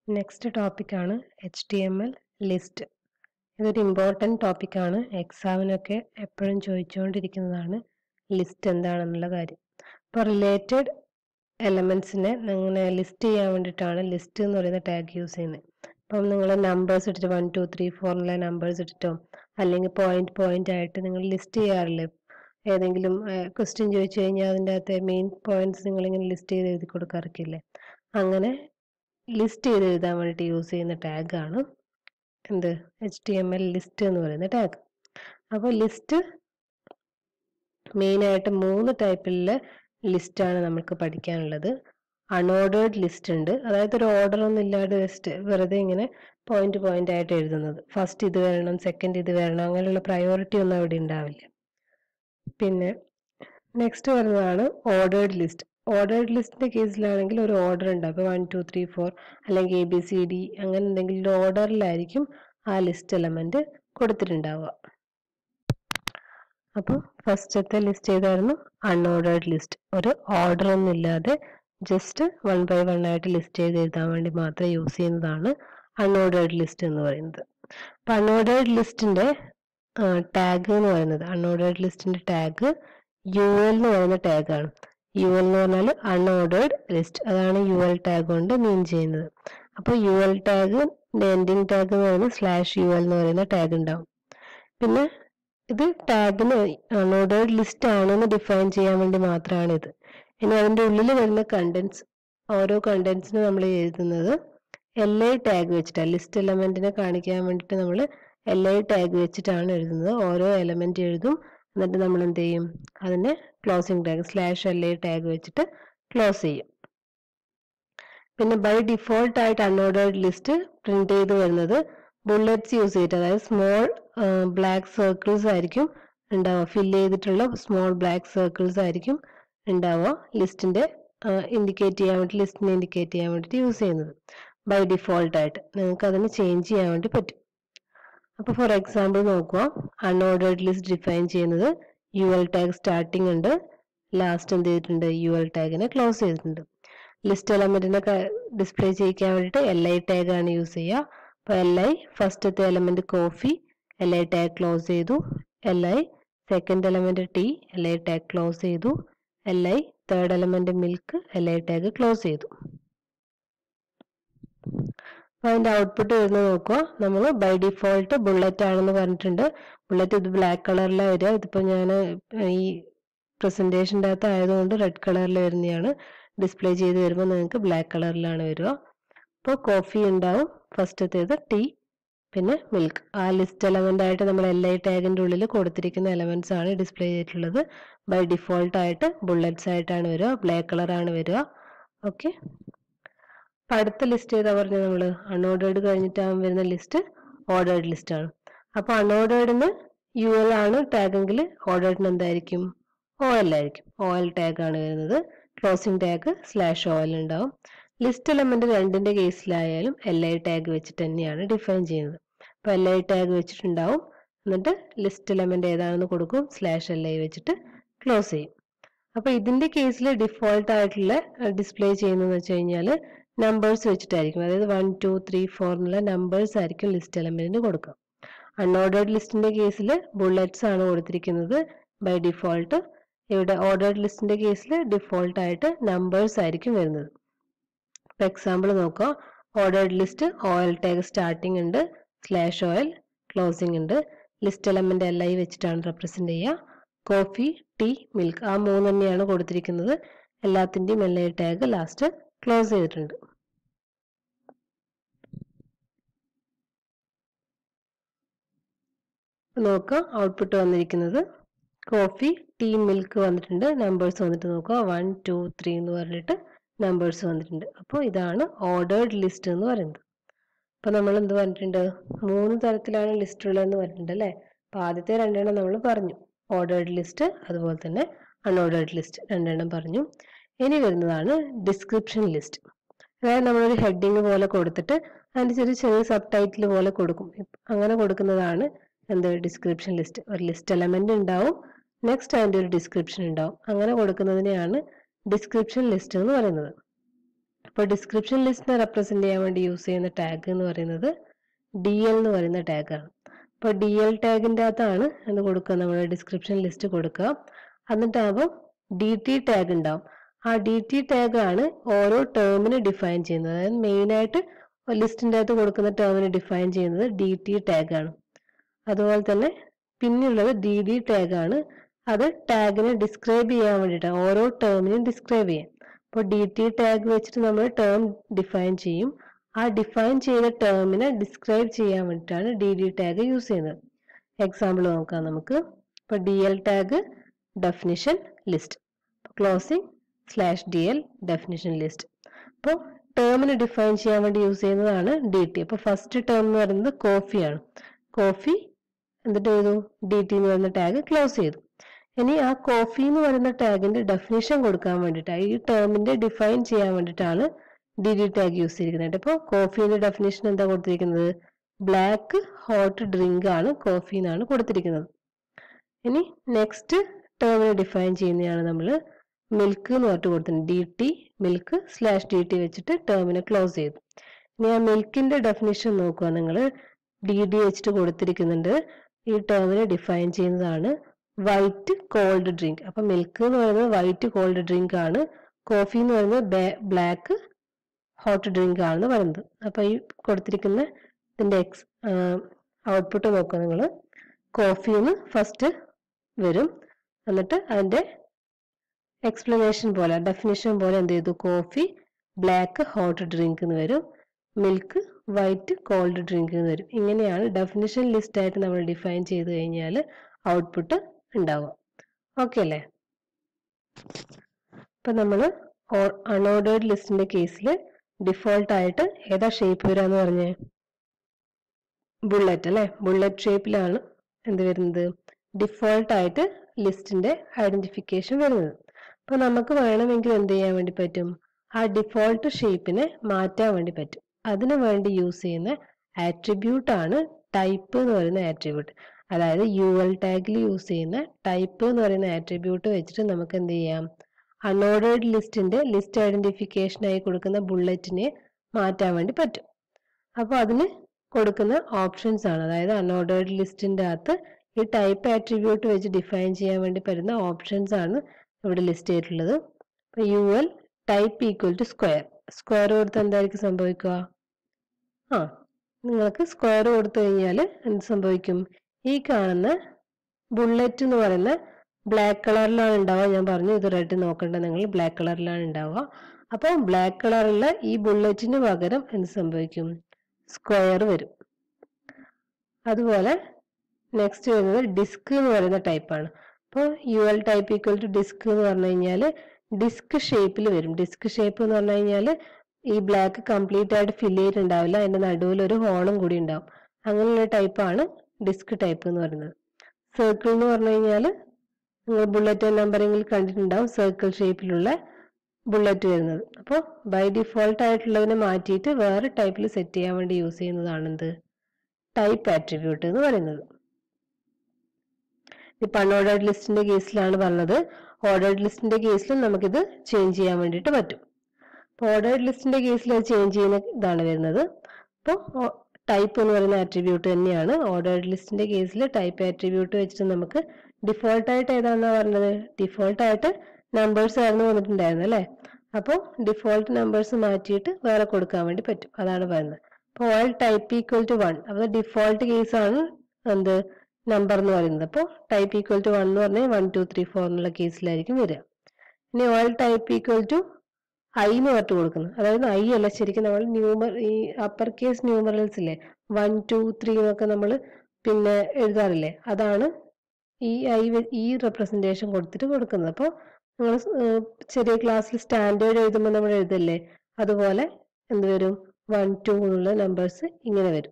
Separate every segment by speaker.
Speaker 1: next ടോപ്പിക്കാണ് H T M L list ഇതൊരു important ടോപ്പിക്കാണ് എക്സാമിനൊക്കെ എപ്പോഴും ചോദിച്ചുകൊണ്ടിരിക്കുന്നതാണ് ലിസ്റ്റ് എന്താണെന്നുള്ള കാര്യം അപ്പോൾ റിലേറ്റഡ് എലമെൻസിനെ അങ്ങനെ ലിസ്റ്റ് ചെയ്യാൻ വേണ്ടിയിട്ടാണ് ലിസ്റ്റ് എന്ന് പറയുന്ന ടാഗ് യൂസ് ചെയ്യുന്നത് അപ്പം നിങ്ങൾ നമ്പേഴ്സ് ഇട്ടിട്ട് വൺ ടു ത്രീ ഫോർ എന്നുള്ള നമ്പേഴ്സ് ഇട്ടിട്ടോ അല്ലെങ്കിൽ പോയിന്റ് പോയിന്റ് ആയിട്ട് നിങ്ങൾ ലിസ്റ്റ് ചെയ്യാറില്ലേ ഏതെങ്കിലും ക്വസ്റ്റ്യൻ ചോദിച്ചു കഴിഞ്ഞാൽ അതിൻ്റെ അകത്തെ മെയിൻ പോയിന്റ്സ് നിങ്ങളിങ്ങനെ ലിസ്റ്റ് ചെയ്ത് എഴുതി കൊടുക്കാറൊക്കെയില്ലേ അങ്ങനെ ലിസ്റ്റ് ചെയ്ത് എഴുതാൻ വേണ്ടിയിട്ട് യൂസ് ചെയ്യുന്ന ടാഗാണ് എന്ത് H T M L list എന്ന് പറയുന്ന ടാഗ് അപ്പോൾ ലിസ്റ്റ് മെയിനായിട്ട് മൂന്ന് ടൈപ്പിലുള്ള ലിസ്റ്റാണ് നമുക്ക് പഠിക്കാനുള്ളത് അൺഓർഡേർഡ് ലിസ്റ്റ് ഉണ്ട് അതായത് ഒരു ഓർഡർ ഒന്നും ഇല്ലാതെ ജസ്റ്റ് വെറുതെ ഇങ്ങനെ പോയിന്റ് പോയിന്റ് ആയിട്ട് എഴുതുന്നത് ഫസ്റ്റ് ഇത് വരണം സെക്കൻഡ് ഇത് വരണം അങ്ങനെയുള്ള പ്രയോറിറ്റി ഒന്നും അവിടെ ഉണ്ടാവില്ല പിന്നെ നെക്സ്റ്റ് വരുന്നതാണ് ഓർഡേർഡ് ലിസ്റ്റ് ഓർഡേർഡ് ലിസ്റ്റിന്റെ കേസിലാണെങ്കിൽ ഒരു ഓർഡർ ഉണ്ട് അപ്പോൾ വൺ ടു ത്രീ ഫോർ അല്ലെങ്കിൽ എ ബി സി ഡി അങ്ങനെ എന്തെങ്കിലും ഒരു ഓർഡറിലായിരിക്കും ആ ലിസ്റ്റ് എലമെന്റ് കൊടുത്തിട്ടുണ്ടാവുക അപ്പോൾ ഫസ്റ്റത്തെ ലിസ്റ്റ് ചെയ്തായിരുന്നു അൺഓർഡേർഡ് ലിസ്റ്റ് ഒരു ഓർഡർ ഒന്നും ഇല്ലാതെ ജസ്റ്റ് വൺ ബൈ വൺ ആയിട്ട് ലിസ്റ്റ് ചെയ്ത് എഴുതാൻ വേണ്ടി മാത്രം യൂസ് ചെയ്യുന്നതാണ് അൺഓർഡേർഡ് ലിസ്റ്റ് എന്ന് പറയുന്നത് അപ്പം അൺഓർഡേർഡ് ലിസ്റ്റിന്റെ ടാഗ് എന്ന് പറയുന്നത് അൺഓർഡേർഡ് ലിസ്റ്റിന്റെ ടാഗ് യു എൽ എന്ന് പറയുന്ന ടാഗാണ് യു എൽ എന്ന് പറഞ്ഞാൽ അൺഓർഡേർഡ് ലിസ്റ്റ് അതാണ് യു എൽ ടാഗ് കൊണ്ട് മീൻ ചെയ്യുന്നത് അപ്പോൾ U L tag ending tag എന്ന് പറയുന്നത് സ്ലാഷ് യു എൽ എന്ന് പറയുന്ന ടാഗ് ഉണ്ടാവും പിന്നെ ഇത് ടാഗിന് അൺഓർഡേർഡ് ലിസ്റ്റ് ആണെന്ന് ഡിഫൈൻ ചെയ്യാൻ വേണ്ടി മാത്രമാണ് ഇത് ഇനി അതിൻ്റെ ഉള്ളിൽ വരുന്ന കണ്ടൻസ് ഓരോ കണ്ടൻസിനും നമ്മൾ എഴുതുന്നത് എൽ ഐ ടാഗ് വെച്ചിട്ടാണ് ലിസ്റ്റ് എലമെന്റിനെ കാണിക്കാൻ വേണ്ടിയിട്ട് നമ്മൾ എൽ ഐ ടാഗ് വെച്ചിട്ടാണ് എഴുതുന്നത് ഓരോ എലമെന്റ് എഴുതും എന്നിട്ട് നമ്മൾ എന്ത് ചെയ്യും അതിനെ closing tag slash L I tag വെച്ചിട്ട് ക്ലോസ് ചെയ്യും പിന്നെ ബൈ ഡിഫോൾട്ട് ആയിട്ട് അൺഓർഡേർഡ് ലിസ്റ്റ് പ്രിന്റ് ചെയ്ത് വരുന്നത് ബുള്ളറ്റ്സ് യൂസ് ചെയ്തിട്ട് അതായത് സ്മോൾ ബ്ലാക്ക് സർക്കിൾസ് ആയിരിക്കും ഉണ്ടാവുക ഫില്ല് ചെയ്തിട്ടുള്ള സ്മോൾ ബ്ലാക്ക് സർക്കിൾസ് ആയിരിക്കും ഉണ്ടാവുക ലിസ്റ്റിന്റെ ഇൻഡിക്കേറ്റ് ചെയ്യാൻ വേണ്ടി ലിസ്റ്റിനെ ഇൻഡിക്കേറ്റ് ചെയ്യാൻ വേണ്ടിയിട്ട് യൂസ് ചെയ്യുന്നത് ബൈ ഡിഫോൾട്ട് ആയിട്ട് നിങ്ങൾക്ക് അതിന് ചേഞ്ച് ചെയ്യാൻ വേണ്ടി പറ്റും അപ്പോൾ ഫോർ എക്സാമ്പിൾ നോക്കുക അൺഓർഡേർഡ് ലിസ്റ്റ് ഡിഫൈൻ ചെയ്യുന്നത് യു എൽ ടാഗ് സ്റ്റാർട്ടിംഗ് ഉണ്ട് ലാസ്റ്റ് എന്ത് ചെയ്തിട്ടുണ്ട് യു എൽ ടാഗിനെ ക്ലോസ് ചെയ്തിട്ടുണ്ട് ലിസ്റ്റ് എലമെന്റിനെ ഡിസ്പ്ലേ ചെയ്യിക്കാൻ വേണ്ടിയിട്ട് എൽ ഐ ടാഗ് ആണ് യൂസ് ചെയ്യുക അപ്പോൾ എൽ ഐ ഫസ്റ്റത്തെ element coffee L I tag close ചെയ്തു L I second element tea L I tag close ചെയ്തു L I third element milk L I tag close ചെയ്തു അപ്പോൾ അതിന്റെ ഔട്ട്പുട്ട് വരുന്നത് നോക്കുക നമ്മൾ ബൈ ഡിഫോൾട്ട് ബുള്ളറ്റ് ആണെന്ന് പറഞ്ഞിട്ടുണ്ട് ബുള്ളറ്റ് ഇത് ബ്ലാക്ക് കളറിലാണ് വരിക ഇതിപ്പോൾ ഞാൻ ഈ പ്രസന്റേഷൻ്റെ അകത്ത് ആയതുകൊണ്ട് റെഡ് കളറിൽ വരുന്നതാണ് ഡിസ്പ്ലേ ചെയ്ത് വരുമ്പോൾ നിങ്ങൾക്ക് ബ്ലാക്ക് കളറിലാണ് വരിക അപ്പോൾ കോഫി ഉണ്ടാവും ഫസ്റ്റത്തേത് ടീ പിന്നെ മിൽക്ക് ആ ലിസ്റ്റ് എലമെന്റ് ആയിട്ട് നമ്മൾ എൽ ഐ ടാഗിന്റെ ഉള്ളിൽ കൊടുത്തിരിക്കുന്ന എലമെന്റ്സ് ആണ് ഡിസ്പ്ലേ ചെയ്തിട്ടുള്ളത് ബൈ ഡിഫോൾട്ട് ആയിട്ട് ബുള്ളറ്റ്സ് ആയിട്ടാണ് വരിക ബ്ലാക്ക് കളർ ആണ് വരിക ഓക്കെ അപ്പൊ അടുത്ത ലിസ്റ്റ് ഏതാ പറഞ്ഞത് നമ്മൾ അൺഓർഡേർഡ് കഴിഞ്ഞിട്ടാകും വരുന്ന ലിസ്റ്റ് ഓർഡേർഡ് ലിസ്റ്റ് ആണ് അപ്പൊ അൺഓർഡേർഡിന് യു എൽ ആണ് ടാഗെങ്കിൽ ഓർഡേർഡിന് എന്തായിരിക്കും ഒ എൽ ആയിരിക്കും ഒ എൽ ടാഗ് ആണ് വരുന്നത് closing tag slash O L ഉണ്ടാവും ലിസ്റ്റ് എലമെന്റ് രണ്ടിന്റെ കേസിലായാലും എൽ ഐ ടാഗ് വെച്ചിട്ട് തന്നെയാണ് ഡിഫൈൻ ചെയ്യുന്നത് അപ്പൊ എൽ ഐ ടാഗ് വെച്ചിട്ടുണ്ടാവും എന്നിട്ട് ലിസ്റ്റ് എലമെന്റ് ഏതാണെന്ന് കൊടുക്കും സ്ലാഷ് എൽ ഐ വെച്ചിട്ട് ക്ലോസ് ചെയ്യും അപ്പൊ ഇതിന്റെ കേസിൽ ഡിഫോൾട്ട് ആയിട്ടുള്ള ഡിസ്പ്ലേ ചെയ്യുന്നതെന്ന് വെച്ച് കഴിഞ്ഞാൽ നമ്പേഴ്സ് വെച്ചിട്ടായിരിക്കും അതായത് വൺ ടു ത്രീ ഫോർ എന്നുള്ള നമ്പേഴ്സ് ആയിരിക്കും ലിസ്റ്റ് എലമെന്റിന് കൊടുക്കുക അൺഓർഡേർഡ് ലിസ്റ്റിന്റെ കേസിൽ ബുള്ളറ്റ്സ് ആണ് കൊടുത്തിരിക്കുന്നത് ബൈ ഡിഫോൾട്ട് ഇവിടെ ഓർഡേർഡ് ലിസ്റ്റിന്റെ കേസിൽ ഡിഫോൾട്ട് ആയിട്ട് നമ്പേഴ്സ് ആയിരിക്കും വരുന്നത് ഇപ്പൊ എക്സാമ്പിൾ നോക്കുക ordered list O L tag starting ഉണ്ട് സ്ലാഷ് ഓയിൽ ക്ലോസിംഗ് ഉണ്ട് ലിസ്റ്റ് എലമെന്റ് എൽ ഐ വെച്ചിട്ടാണ് റെപ്രസെന്റ് ചെയ്യുക കോഫി ടീ മിൽക്ക് ആ മൂന്ന് തന്നെയാണ് കൊടുത്തിരിക്കുന്നത് എല്ലാത്തിന്റെയും L I tag last close ചെയ്തിട്ടുണ്ട് നോക്കുക ഔട്ട്പുട്ട് വന്നിരിക്കുന്നത് കോഫി ടീ മിൽക്ക് വന്നിട്ടുണ്ട് നമ്പേഴ്സ് വന്നിട്ട് നോക്കുക വൺ ടു ത്രീ എന്ന് പറഞ്ഞിട്ട് നമ്പേഴ്സ് വന്നിട്ടുണ്ട് അപ്പോൾ ഇതാണ് ഓർഡേർഡ് ലിസ്റ്റ് എന്ന് പറയുന്നത് അപ്പോൾ നമ്മൾ എന്ത് പറഞ്ഞിട്ടുണ്ട് മൂന്ന് തരത്തിലാണ് ലിസ്റ്റ് ഉള്ളതെന്ന് പറഞ്ഞിട്ടുണ്ട് അല്ലേ അപ്പോൾ ആദ്യത്തെ രണ്ടെണ്ണം നമ്മൾ പറഞ്ഞു ഓർഡേർഡ് ലിസ്റ്റ് അതുപോലെ തന്നെ അൺഓർഡേർഡ് ലിസ്റ്റ് രണ്ടെണ്ണം പറഞ്ഞു ഇനി വരുന്നതാണ് ഡിസ്ക്രിപ്ഷൻ ലിസ്റ്റ് അതായത് നമ്മളൊരു ഹെഡിങ് പോലെ കൊടുത്തിട്ട് അതിൻ്റെ ചെറിയ ചെറിയ സബ് ടൈറ്റിൽ പോലെ കൊടുക്കും അങ്ങനെ കൊടുക്കുന്നതാണ് എന്ത് ഡിസ്ക്രിപ്ഷൻ ലിസ്റ്റ് ഒരു ലിസ്റ്റ് എലമെന്റ് ഉണ്ടാവും നെക്സ്റ്റ് അതിൻ്റെ ഒരു ഡിസ്ക്രിപ്ഷൻ ഉണ്ടാവും അങ്ങനെ കൊടുക്കുന്നതിനെയാണ് ഡിസ്ക്രിപ്ഷൻ ലിസ്റ്റ് എന്ന് പറയുന്നത് അപ്പോൾ ഡിസ്ക്രിപ്ഷൻ ലിസ്റ്റിനെ റെപ്രസെന്റ് ചെയ്യാൻ വേണ്ടി യൂസ് ചെയ്യുന്ന ടാഗ് എന്ന് പറയുന്നത് ഡി എൽ എന്ന് പറയുന്ന ടാഗാണ് അപ്പോൾ ഡി എൽ ടാഗിൻ്റെ അകത്താണ് എന്ന് കൊടുക്കുക നമ്മൾ ഡിസ്ക്രിപ്ഷൻ ലിസ്റ്റ് കൊടുക്കുക എന്നിട്ടാകുമ്പോൾ ഡി ടി ടാഗ് ഉണ്ടാവും ആ ഡി ടി ടാഗ് ആണ് ഓരോ ടേമിന് ഡിഫൈൻ ചെയ്യുന്നത് അതായത് മെയിനായിട്ട് ലിസ്റ്റിൻ്റെ അകത്ത് കൊടുക്കുന്ന ടേമിന് ഡിഫൈൻ ചെയ്യുന്നത് ഡി ടി ടാഗ് ആണ് അതുപോലെ തന്നെ പിന്നെയുള്ളത് ഡി ഡി ടാഗ് ആണ് അത് ടാഗിനെ ഡിസ്ക്രൈബ് ചെയ്യാൻ വേണ്ടിയിട്ടാണ് ഓരോ ടേമിനെയും ഡിസ്ക്രൈബ് ചെയ്യാം അപ്പോൾ ഡി ടി ടാഗ് വെച്ചിട്ട് നമ്മൾ ടേം ഡിഫൈൻ ചെയ്യും ആ ഡിഫൈൻ ചെയ്ത ടേമിനെ ഡിസ്ക്രൈബ് ചെയ്യാൻ വേണ്ടിയിട്ടാണ് ഡി ഡി ടാഗ് യൂസ് ചെയ്യുന്നത് എക്സാമ്പിൾ നോക്കാം നമുക്ക് ഇപ്പോൾ D L tag definition list closing slash D L definition list അപ്പോൾ ടേമിന് ഡിഫൈൻ ചെയ്യാൻ വേണ്ടി യൂസ് ചെയ്യുന്നതാണ് ഡി ടി അപ്പോൾ ഫസ്റ്റ് ടേം എന്ന് പറയുന്നത് കോഫിയാണ് കോഫി എന്നിട്ട് ചെയ്തു ഡി ടി എന്ന് പറയുന്ന ടാഗ് ക്ലോസ് ചെയ്തു ഇനി ആ കോഫി എന്ന് പറയുന്ന ടാഗിന്റെ ഡെഫിനിഷൻ കൊടുക്കാൻ വേണ്ടിയിട്ടാണ് ഈ ടേമിന്റെ ഡിഫൈൻ ചെയ്യാൻ വേണ്ടിയിട്ടാണ് ഡി ഡി ടാഗ് യൂസ് ചെയ്തിരിക്കുന്നത് ഇപ്പോൾ കോഫീന്റെ ഡെഫിനിഷൻ എന്താ കൊടുത്തിരിക്കുന്നത് ബ്ലാക്ക് ഹോട്ട് ഡ്രിങ്ക് ആണ് കോഫി എന്നാണ് കൊടുത്തിരിക്കുന്നത് ഇനി നെക്സ്റ്റ് ടേമിനെ ഡിഫൈൻ ചെയ്യുന്നതാണ് നമ്മൾ മിൽക്ക് എന്ന് പറഞ്ഞിട്ട് കൊടുത്തിട്ടുണ്ട് D T milk slash D T വെച്ചിട്ട് ടേമിനെ ക്ലോസ് ചെയ്തു ഇനി ആ മിൽക്കിന്റെ ഡെഫിനിഷൻ നോക്കുക നിങ്ങൾ ഡി ഡി വെച്ചിട്ട് കൊടുത്തിരിക്കുന്നുണ്ട് ഈ ടേമിനെ ഡിഫൈൻ ചെയ്യുന്നതാണ് വൈറ്റ് കോൾഡ് ഡ്രിങ്ക് അപ്പൊ മിൽക്ക് എന്ന് പറയുന്നത് വൈറ്റ് കോൾഡ് ഡ്രിങ്ക് ആണ് കോഫി എന്ന് പറയുന്നത് ബ്ലാക്ക് ഹോട്ട് ഡ്രിങ്ക് ആണെന്ന് പറയുന്നത് അപ്പൊ ഈ കൊടുത്തിരിക്കുന്ന ഇതിന്റെ എക്സ് ഔട്ട്പുട്ട് നോക്കുക നിങ്ങൾ കോഫിന്ന് ഫസ്റ്റ് വരും എന്നിട്ട് അതിന്റെ എക്സ്പ്ലനേഷൻ പോലെ ഡെഫിനേഷൻ പോലെ എന്ത് ചെയ്തു കോഫി ബ്ലാക്ക് ഹോട്ട് ഡ്രിങ്ക് എന്ന് വരും മിൽക്ക് വൈറ്റ് കോൾഡ് ഡ്രിങ്ക് എന്ന് വരും ഇങ്ങനെയാണ് ഡെഫിനിഷൻ ലിസ്റ്റ് ആയിട്ട് നമ്മൾ ഡിഫൈൻ ചെയ്ത് കഴിഞ്ഞാൽ ഔട്ട്പുട്ട് ഉണ്ടാവുക ഓക്കെ അല്ലേ ഇപ്പൊ നമ്മൾ അൺഓർഡേർഡ് ലിസ്റ്റിന്റെ കേസിൽ ഡിഫോൾട്ട് ആയിട്ട് ഏതാ ഷേപ്പ് വരാന്ന് പറഞ്ഞേ ബുള്ളറ്റ് അല്ലെ ബുള്ളറ്റ് ഷേപ്പിലാണ് എന്ത് വരുന്നത് ഡിഫോൾട്ട് ആയിട്ട് ലിസ്റ്റിന്റെ ഐഡന്റിഫിക്കേഷൻ വരുന്നത് അപ്പൊ നമുക്ക് വേണമെങ്കിൽ എന്ത് ചെയ്യാൻ വേണ്ടി പറ്റും ആ ഡിഫോൾട്ട് ഷേപ്പിനെ മാറ്റാൻ വേണ്ടി പറ്റും അതിനു വേണ്ടി യൂസ് ചെയ്യുന്ന ആട്രിബ്യൂട്ട് ആണ് ടൈപ്പ് എന്ന് പറയുന്ന ആട്രിബ്യൂട്ട് അതായത് യു എൽ ടാഗിൽ യൂസ് ചെയ്യുന്ന ടൈപ്പ് എന്ന് പറയുന്ന ആട്രിബ്യൂട്ട് വെച്ചിട്ട് നമുക്ക് എന്ത് ചെയ്യാം അൺഓർഡേർഡ് ലിസ്റ്റിന്റെ ലിസ്റ്റ് ഐഡന്റിഫിക്കേഷനായി കൊടുക്കുന്ന ബുള്ളറ്റിനെ മാറ്റാൻ വേണ്ടി പറ്റും അപ്പോൾ അതിന് കൊടുക്കുന്ന ഓപ്ഷൻസ് ആണ് അതായത് അൺഓർഡേർഡ് ലിസ്റ്റിന്റെ അകത്ത് ഈ ടൈപ്പ് ആട്രിബ്യൂട്ട് വെച്ച് ഡിഫൈൻ ചെയ്യാൻ വേണ്ടി പറ്റുന്ന ഓപ്ഷൻസ് ആണ് ഇവിടെ ലിസ്റ്റ് ചെയ്തിട്ടുള്ളത് അപ്പോൾ U L type equal to square square കൊടുത്ത് എന്തായിരിക്കും സംഭവിക്കുക ആ നിങ്ങൾക്ക് സ്ക്വയർ കൊടുത്തു കഴിഞ്ഞാൽ എന്ത് സംഭവിക്കും ഈ കാണുന്ന ബുള്ളറ്റ് എന്ന് പറയുന്ന ബ്ലാക്ക് കളറിലാണ് ഉണ്ടാവുക ഞാൻ പറഞ്ഞു ഇത് റെഡ് നോക്കണ്ട നിങ്ങൾ ബ്ലാക്ക് കളറിലാണ് ഉണ്ടാവുക അപ്പോൾ ബ്ലാക്ക് കളറുള്ള ഈ ബുള്ളറ്റിന് പകരം എന്ത് സംഭവിക്കും സ്ക്വയർ വരും അതുപോലെ നെക്സ്റ്റ് വരുന്നത് ഡിസ്ക് എന്ന് പറയുന്ന ടൈപ്പാണ് അപ്പോൾ U L type equal to disc എന്ന് പറഞ്ഞു കഴിഞ്ഞാൽ ഡിസ്ക് ഷേപ്പിൽ വരും ഡിസ്ക് ഷേപ്പ് എന്ന് പറഞ്ഞു കഴിഞ്ഞാൽ ഈ ബ്ലാക്ക് കംപ്ലീറ്റ് ആയിട്ട് ഫില്ല് ചെയ്തിട്ടുണ്ടാവില്ല അതിന്റെ നടുവിൽ ഒരു ഹോളും കൂടി ഉണ്ടാവും അങ്ങനെയുള്ള ടൈപ്പാണ് ഡിസ്ക് ടൈപ്പ് എന്ന് പറയുന്നത് സർക്കിൾ എന്ന് പറഞ്ഞു കഴിഞ്ഞാൽ നിങ്ങൾ ബുള്ളറ്റ് നമ്പറിങ്ങിൽ കണ്ടിട്ടുണ്ടാവും സർക്കിൾ ഷേപ്പിലുള്ള ബുള്ളറ്റ് വരുന്നത് അപ്പോൾ ബൈ ഡിഫോൾട്ട് ആയിട്ടുള്ളതിനെ മാറ്റിയിട്ട് വേറെ ടൈപ്പിൽ സെറ്റ് ചെയ്യാൻ വേണ്ടി യൂസ് ചെയ്യുന്നതാണ് എന്ത് ടൈപ്പ് ആട്രിബ്യൂട്ട് എന്ന് പറയുന്നത് ഇപ്പൊ അൺഓർഡേർഡ് ലിസ്റ്റിന്റെ കേസിലാണ് പറഞ്ഞത് ഓർഡേർഡ് ലിസ്റ്റിന്റെ കേസിൽ നമുക്കിത് ചേഞ്ച് ചെയ്യാൻ വേണ്ടിയിട്ട് പറ്റും അപ്പോൾ ഓർഡേർഡ് ലിസ്റ്റിന്റെ കേസിൽ അത് ചേഞ്ച് ചെയ്യുന്ന ഇതാണ് വരുന്നത് അപ്പോൾ ടൈപ്പ് എന്ന് പറയുന്ന ആട്രിബ്യൂട്ട് തന്നെയാണ് ഓർഡേർഡ് ലിസ്റ്റിന്റെ കേസിൽ ടൈപ്പ് ആട്രിബ്യൂട്ട് വെച്ചിട്ട് നമുക്ക് ഡിഫോൾട്ട് ആയിട്ട് ഏതാണെന്നാ പറഞ്ഞത് ഡിഫോൾട്ട് ആയിട്ട് നമ്പേഴ്സ് ആയിരുന്നു വന്നിട്ടുണ്ടായിരുന്നു അല്ലേ അപ്പോൾ ഡിഫോൾട്ട് നമ്പേഴ്സ് മാറ്റിയിട്ട് വേറെ കൊടുക്കാൻ വേണ്ടി പറ്റും അതാണ് പറയുന്നത് അപ്പോൾ O L type equal to one അപ്പോൾ ഡിഫോൾട്ട് കേസാണ് എന്ത് നമ്പർ എന്ന് പറയുന്നത് അപ്പോൾ ടൈപ്പ് ഈക്വൽ ടു വൺ എന്ന് പറഞ്ഞാൽ വൺ ടു ത്രീ ഫോർ എന്നുള്ള കേസിലായിരിക്കും വരിക ഇനി O L type equal to I എന്ന് പറഞ്ഞിട്ട് കൊടുക്കുന്നത് അതായത് ഐ അല്ല ശരിക്കും നമ്മൾ ന്യൂമർ ഈ അപ്പർ കേസ് ന്യൂമറൽസ് ഇല്ലേ വൺ ടു ത്രീ എന്നൊക്കെ നമ്മൾ പിന്നെ എഴുതാറില്ലേ അതാണ് ഈ ഐ ഈ റെപ്രസെന്റേഷൻ കൊടുത്തിട്ട് കൊടുക്കുന്നത് അപ്പോൾ നിങ്ങൾ ചെറിയ ക്ലാസ്സിൽ സ്റ്റാൻഡേർഡ് എഴുതുമ്പോൾ നമ്മൾ എഴുതല്ലേ അതുപോലെ എന്ത് വരും വൺ ടു എന്നുള്ള നമ്പേഴ്സ് ഇങ്ങനെ വരും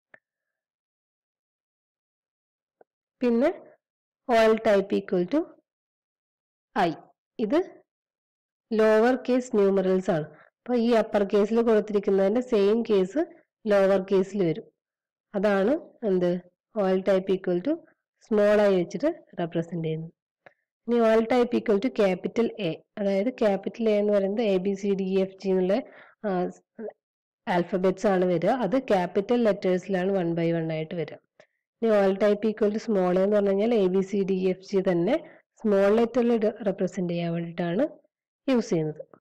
Speaker 1: പിന്നെ O L type equal to I ഇത് ലോവർ കേസ് ന്യൂമറൽസ് ആണ് അപ്പൊ ഈ അപ്പർ കേസിൽ കൊടുത്തിരിക്കുന്നതിന്റെ സെയിം കേസ് ലോവർ കേസിൽ വരും അതാണ് എന്ത് O L type equal to small ആയി വെച്ചിട്ട് റെപ്രസെന്റ് ചെയ്യുന്നത് ഇനി O L type equal to capital A അതായത് ക്യാപിറ്റൽ എ എന്ന് പറയുന്നത് A B C D F G എന്നുള്ള ആൽഫബറ്റ്സ് ആണ് വരിക അത് ക്യാപിറ്റൽ ലെറ്റേഴ്സിലാണ് വൺ ബൈ വൺ ആയിട്ട് വരിക ഇനി O L type equal to small എന്ന് പറഞ്ഞു കഴിഞ്ഞാൽ A B C D F G തന്നെ സ്മോൾ ലെറ്ററിൽ റെപ്രസെന്റ് ചെയ്യാൻ വേണ്ടിയിട്ടാണ് യൂസ് ചെയ്യുന്നത്